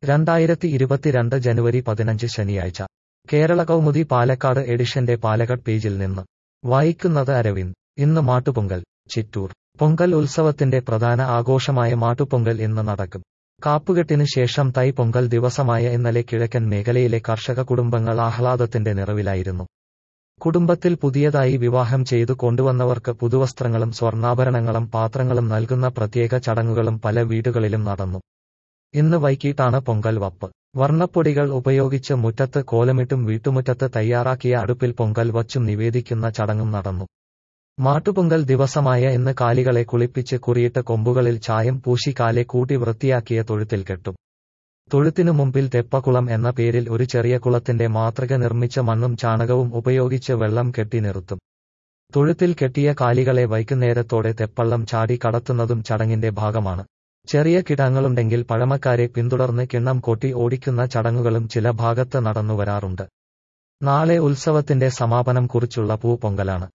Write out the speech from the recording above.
രണ്ടായിരത്തി ഇരുപത്തിരണ്ട് ജനുവരി പതിനഞ്ച് ശനിയാഴ്ച കേരള കൗമുദി പാലക്കാട് എഡിഷന്റെ പാലക്കാട് പേജിൽ നിന്ന് വായിക്കുന്നത് അരവിന്ദ് ഇന്ന് മാട്ടുപൊങ്കൽ ചിറ്റൂർ പൊങ്കൽ ഉത്സവത്തിന്റെ പ്രധാന ആഘോഷമായ മാട്ടുപൊങ്കൽ ഇന്ന് നടക്കും കാപ്പുകെട്ടിന് ശേഷം തൈ പൊങ്കൽ ദിവസമായ ഇന്നലെ കിഴക്കൻ മേഖലയിലെ കർഷക കുടുംബങ്ങൾ ആഹ്ലാദത്തിന്റെ നിറവിലായിരുന്നു കുടുംബത്തിൽ പുതിയതായി വിവാഹം ചെയ്തു കൊണ്ടുവന്നവർക്ക് പുതുവസ്ത്രങ്ങളും സ്വർണ്ണാഭരണങ്ങളും പാത്രങ്ങളും നൽകുന്ന പ്രത്യേക ചടങ്ങുകളും പല വീടുകളിലും നടന്നു ഇന്ന് വൈകിട്ടാണ് പൊങ്കൽ വപ്പ് വർണ്ണപ്പൊടികൾ ഉപയോഗിച്ച് മുറ്റത്ത് കോലമിട്ടും വീട്ടുമുറ്റത്ത് തയ്യാറാക്കിയ അടുപ്പിൽ പൊങ്കൽ വച്ചും നിവേദിക്കുന്ന ചടങ്ങും നടന്നു മാട്ടുപൊങ്കൽ ദിവസമായ ഇന്ന് കാലികളെ കുളിപ്പിച്ച് കുറിയിട്ട കൊമ്പുകളിൽ ചായം പൂശി കാലെ കൂട്ടി വൃത്തിയാക്കിയ തൊഴുത്തിൽ കെട്ടും തൊഴുത്തിനു മുമ്പിൽ തെപ്പക്കുളം എന്ന പേരിൽ ഒരു ചെറിയ കുളത്തിന്റെ മാതൃക നിർമ്മിച്ച മണ്ണും ചാണകവും ഉപയോഗിച്ച് വെള്ളം കെട്ടി നിർത്തും തൊഴുത്തിൽ കെട്ടിയ കാലികളെ വൈകുന്നേരത്തോടെ തെപ്പള്ളം ചാടി കടത്തുന്നതും ചടങ്ങിന്റെ ഭാഗമാണ് ചെറിയ കിടങ്ങളുണ്ടെങ്കിൽ പഴമക്കാരെ പിന്തുടർന്ന് കിണ്ണം കൊട്ടി ഓടിക്കുന്ന ചടങ്ങുകളും ചില ഭാഗത്ത് നടന്നുവരാറുണ്ട് നാളെ ഉത്സവത്തിന്റെ സമാപനം കുറിച്ചുള്ള പൂപ്പൊങ്കലാണ്